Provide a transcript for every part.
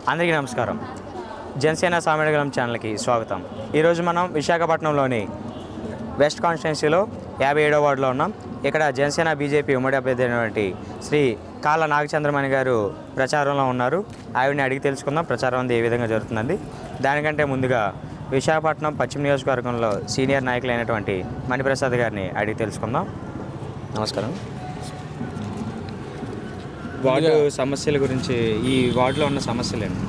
అందరికీ నమస్కారం జనసేన సామెడగలం ఛానల్కి స్వాగతం ఈరోజు మనం విశాఖపట్నంలోని వెస్ట్ కాన్స్టిట్యున్సీలో యాభై ఏడో వార్డులో ఉన్నాం ఇక్కడ జనసేన బీజేపీ ఉమ్మడి అభ్యర్థి అయినటువంటి శ్రీ కాళ్ళ నాగచంద్రమణి గారు ప్రచారంలో ఉన్నారు ఆవిడని అడిగి తెలుసుకుందాం ప్రచారం అంది ఏ విధంగా జరుగుతుందండి దానికంటే ముందుగా విశాఖపట్నం పశ్చిమ నియోజకవర్గంలో సీనియర్ నాయకులైనటువంటి మణిప్రసాద్ గారిని అడిగి తెలుసుకుందాం నమస్కారం వార్డు సమస్యల గురించి ఈ వార్డులో ఉన్న సమస్యలు ఏంటి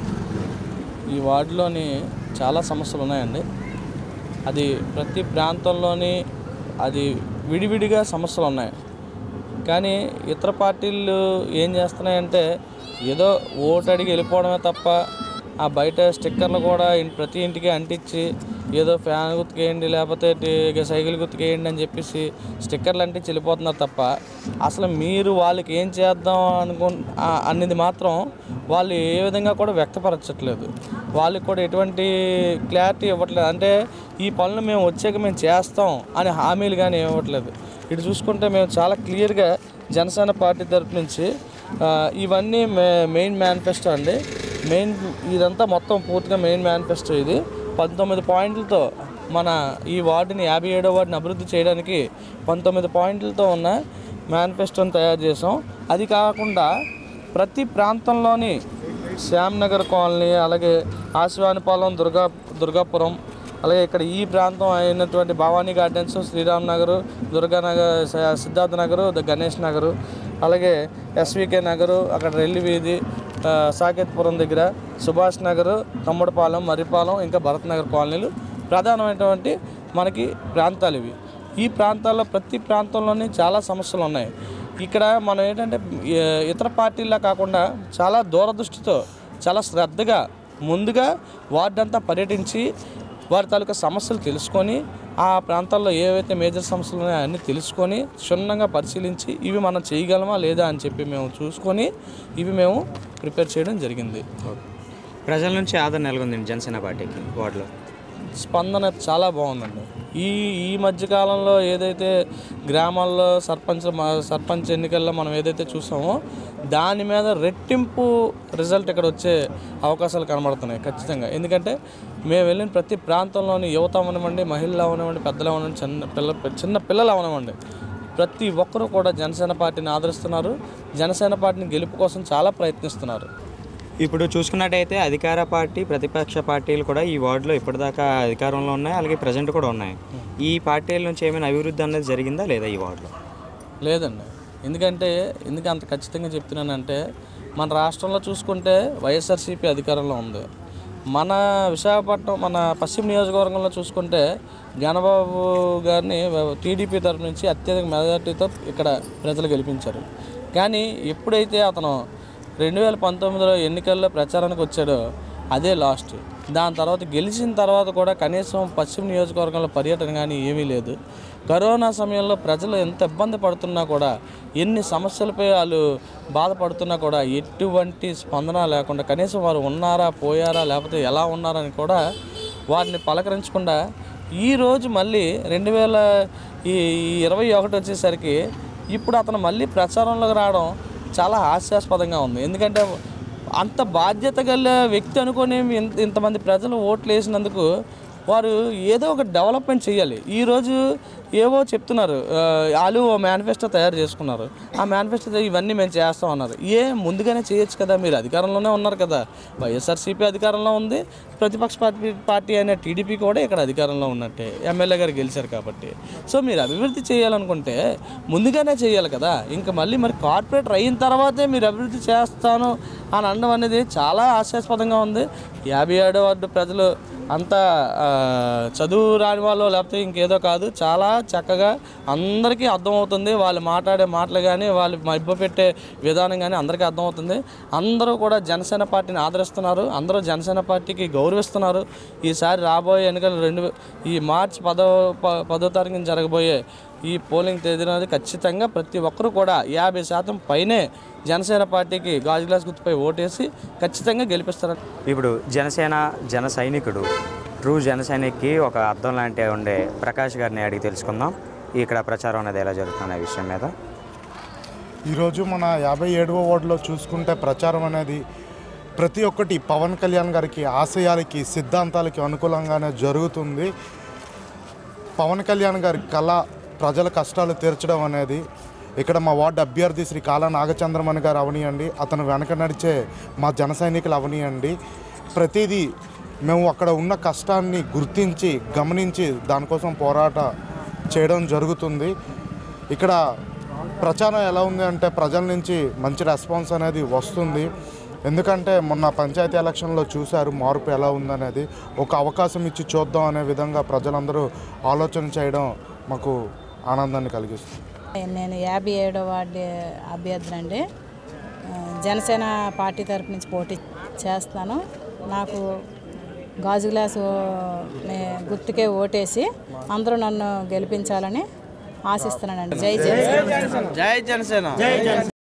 ఈ వార్డులోని చాలా సమస్యలు ఉన్నాయండి అది ప్రతి ప్రాంతంలోని అది విడివిడిగా సమస్యలు ఉన్నాయి కానీ ఇతర పార్టీలు ఏం చేస్తున్నాయంటే ఏదో ఓటు అడిగి వెళ్ళిపోవడమే తప్ప ఆ బయట స్టిక్కర్లు కూడా ఇన్- ప్రతి ఇంటికి అంటించి ఏదో ఫ్యాన్ గుర్తుకేయండి లేకపోతే టి- సైకిల్ గుర్తుకేయండి అని చెప్పేసి స్టిక్కర్లు అంటించి వెళ్ళిపోతున్నారు తప్ప అసలు మీరు వాళ్ళకి ఏం చేద్దాం అనుకు ఆ- అనేది మాత్రం వాళ్ళు ఏ విధంగా కూడా వ్యక్తపరచట్లేదు వాళ్ళకి కూడా ఎటువంటి క్లారిటీ ఇవ్వట్లేదు అంటే ఈ పనులు మేము వచ్చాక మేము చేస్తాం అని హామీలు కానీ ఇవ్వట్లేదు ఇటు చూసుకుంటే మేము చాలా క్లియర్గా జనసేన పార్టీ తరపు నుంచి ఆ, ఇవన్నీ మే మెయిన్ మేనిఫెస్టో అండి మెయిన్ ఇదంతా మొత్తం పూర్తిగా మెయిన్ మేనిఫెస్టో ఇది పంతొమ్మిది పాయింట్లతో మన ఈ వార్డుని యాభై ఏడో వార్డుని అభివృద్ధి చేయడానికి పంతొమ్మిది పాయింట్లతో ఉన్న మేనిఫెస్టోని తయారు చేసాం అది కాకుండా ప్రతి ప్రాంతంలోని శ్యామ్ నగర్ కాలనీ అలాగే ఆశివానిపాలెం దుర్గా దుర్గాపురం అలాగే ఇక్కడ ఈ ప్రాంతం అయినటువంటి భవానీ గార్డెన్స్ శ్రీరామ్ నగర్ దుర్గానగర్ స- సిద్ధార్థ నగరు ద గణేష్ నగరు అలాగే ఎస్వికే నగరు అక్కడ రెల్లి వీధి ఆ, సాకేత్పురం దగ్గర సుభాష్ నగర్ కమ్మడిపాలెం మర్రిపాలెం ఇంకా భరత్ నగర్ కాలనీలు ప్రధానమైనటువంటి మనకి ప్రాంతాలు ఇవి ఈ ప్రాంతాల్లో ప్రతి ప్రాంతంలోని చాలా సమస్యలు ఉన్నాయి ఇక్కడ మనం ఏంటంటే ఏ- ఇతర పార్టీలా కాకుండా చాలా దూరదృష్టితో చాలా శ్రద్ధగా ముందుగా వార్డంతా పర్యటించి వారి తాలూకా సమస్యలు తెలుసుకొని ఆ ప్రాంతాల్లో ఏవైతే మేజర్ సమస్యలు ఉన్నాయో అన్నీ తెలుసుకొని క్షుణ్ణంగా పరిశీలించి ఇవి మనం చేయగలమా లేదా అని చెప్పి మేము చూసుకొని ఇవి మేము ప్రిపేర్ చేయడం జరిగింది ప్రజల నుంచి ఆదరణ నెలకొంది జనసేన పార్టీకి వార్డులో స్పందన చాలా బాగుందండి ఈ ఈ మధ్యకాలంలో ఏదైతే గ్రామాల్లో సర్పంచ్ మ- సర్పంచ్ ఎన్నికల్లో మనం ఏదైతే చూసామో దాని మీద రెట్టింపు రిజల్ట్ ఇక్కడ వచ్చే అవకాశాలు కనబడుతున్నాయి ఖచ్చితంగా ఎందుకంటే మేము వెళ్ళిన ప్రతి ప్రాంతంలోని యువత అవనివ్వండి మహిళలు అవనివ్వండి పెద్దలు అవనివ్వండి చిన్న పిల్ల చిన్న పిల్లలు అవనివ్వండి ప్రతి ఒక్కరూ కూడా జనసేన పార్టీని ఆదరిస్తున్నారు జనసేన పార్టీని గెలుపు కోసం చాలా ప్రయత్నిస్తున్నారు ఇప్పుడు చూసుకున్నట్టయితే అధికార పార్టీ ప్రతిపక్ష పార్టీలు కూడా ఈ వార్డులో ఇప్పటిదాకా అధికారంలో ఉన్నాయి అలాగే ప్రజెంట్ కూడా ఉన్నాయి ఈ పార్టీల నుంచి ఏమైనా అభివృద్ధి అనేది జరిగిందా లేదా ఈ వార్డులో లేదండి ఎందుకంటే ఎందుకు అంత ఖచ్చితంగా చెప్తున్నానంటే మన రాష్ట్రంలో చూసుకుంటే వైఎస్ఆర్సీపీ అధికారంలో ఉంది మన విశాఖపట్నం మన పశ్చిమ నియోజకవర్గంలో చూసుకుంటే గణబాబు గారిని టీడీపీ తరపు నుంచి అత్యధిక మెజార్టీతో ఇక్కడ ప్రజలు గెలిపించారు కానీ ఎప్పుడైతే అతను రెండు వేల పంతొమ్మిదిలో ఎన్నికల్లో ప్రచారానికి వచ్చాడో అదే లాస్ట్ దాని తర్వాత గెలిచిన తర్వాత కూడా కనీసం పశ్చిమ నియోజకవర్గంలో పర్యటన కానీ ఏమీ లేదు కరోనా సమయంలో ప్రజలు ఎంత ఇబ్బంది పడుతున్నా కూడా ఎన్ని సమస్యలపై వాళ్ళు బాధపడుతున్నా కూడా ఎటువంటి స్పందన లేకుండా కనీసం వారు ఉన్నారా పోయారా లేకపోతే ఎలా ఉన్నారని కూడా వారిని పలకరించకుండా ఈరోజు మళ్ళీ రెండు వేల ఈ ఇరవై ఒకటి వచ్చేసరికి ఇప్పుడు అతను మళ్ళీ ప్రచారంలోకి రావడం చాలా హాస్యాస్పదంగా ఉంది ఎందుకంటే అంత బాధ్యత గల వ్యక్తి అనుకొని ఇంత ఇంతమంది ప్రజలు ఓట్లు వేసినందుకు వారు ఏదో ఒక డెవలప్మెంట్ చేయాలి ఈరోజు ఏవో చెప్తున్నారు ఆ, వాళ్ళు ఓ మేనిఫెస్టో తయారు చేసుకున్నారు ఆ మేనిఫెస్టో ఇవన్నీ మేము చేస్తాం అన్నారు ఏ ముందుగానే చేయొచ్చు కదా మీరు అధికారంలోనే ఉన్నారు కదా వైఎస్ఆర్సీపీ అధికారంలో ఉంది ప్రతిపక్ష పార్టీ పార్టీ అయిన టీడీపీ కూడా ఇక్కడ అధికారంలో ఉన్నట్టే ఎమ్మెల్యే గారు గెలిచారు కాబట్టి సో మీరు అభివృద్ధి చేయాలనుకుంటే ముందుగానే చేయాలి కదా ఇంకా మళ్ళీ మరి కార్పొరేటర్ అయిన తర్వాతే మీరు అభివృద్ధి చేస్తాను అని అనడం అనేది చాలా హాస్యాస్పదంగా ఉంది యాభై ఏడో వార్డు ప్రజలు అంతా ఆ, చదువు రాని వాళ్ళు లేకపోతే ఇంకేదో కాదు చాలా చక్కగా అందరికీ అర్థమవుతుంది వాళ్ళు మాట్లాడే మాటలు కానీ వాళ్ళు మభ్య పెట్టే విధానం కానీ అందరికీ అర్థమవుతుంది అందరూ కూడా జనసేన పార్టీని ఆదరిస్తున్నారు అందరూ జనసేన పార్టీకి గౌరవిస్తున్నారు ఈసారి రాబోయే ఎన్నికలు రెండు ఈ మార్చి పదో ప- పదో తారీఖున జరగబోయే ఈ పోలింగ్ తేదీ అనేది ఖచ్చితంగా ప్రతి ఒక్కరూ కూడా యాభై శాతం పైనే జనసేన పార్టీకి గాజు గ్లాస్ గుర్తుపై ఓటేసి ఖచ్చితంగా గెలిపిస్తారు ఇప్పుడు జనసేన జన సైనికుడు ట్రూ జన సైనిక్కి ఒక అర్థం లాంటి ఉండే ప్రకాష్ గారిని అడిగి తెలుసుకుందాం ఇక్కడ ప్రచారం అనేది ఎలా జరుగుతుంది ఈ విషయం మీద ఈరోజు మన యాభై ఏడవ వార్డులో చూసుకుంటే ప్రచారం అనేది ప్రతి ఒక్కటి పవన్ కళ్యాణ్ గారికి ఆశయాలకి సిద్ధాంతాలకి అనుకూలంగానే జరుగుతుంది పవన్ కళ్యాణ్ గారి కళ ప్రజల కష్టాలు తీర్చడం అనేది ఇక్కడ మా వార్డు అభ్యర్థి శ్రీ కాళా నాగచంద్రమణి గారు అవనియండి అతను వెనక నడిచే మా జన సైనికులు అవనియండి ప్రతిదీ మేము అక్కడ ఉన్న కష్టాన్ని గుర్తించి గమనించి దానికోసం పోరాట చేయడం జరుగుతుంది ఇక్కడ ప్రచారం ఎలా ఉంది అంటే ప్రజల నుంచి మంచి రెస్పాన్స్ అనేది వస్తుంది ఎందుకంటే మొన్న పంచాయతీ ఎలక్షన్లో చూశారు మార్పు ఎలా ఉందనేది ఒక అవకాశం ఇచ్చి చూద్దాం అనే విధంగా ప్రజలందరూ ఆలోచన చేయడం మాకు ఆనందాన్ని కలిగిస్తుంది నేను యాభై ఏడో వార్డు అభ్యర్థినండి ఆ, జనసేన పార్టీ తరపు నుంచి పోటీ చేస్తాను నాకు గాజు గ్లాసు నే- గుర్తుకే ఓటేసి అందరూ నన్ను గెలిపించాలని ఆశిస్తున్నానండి జై జనసేన జై జనసేన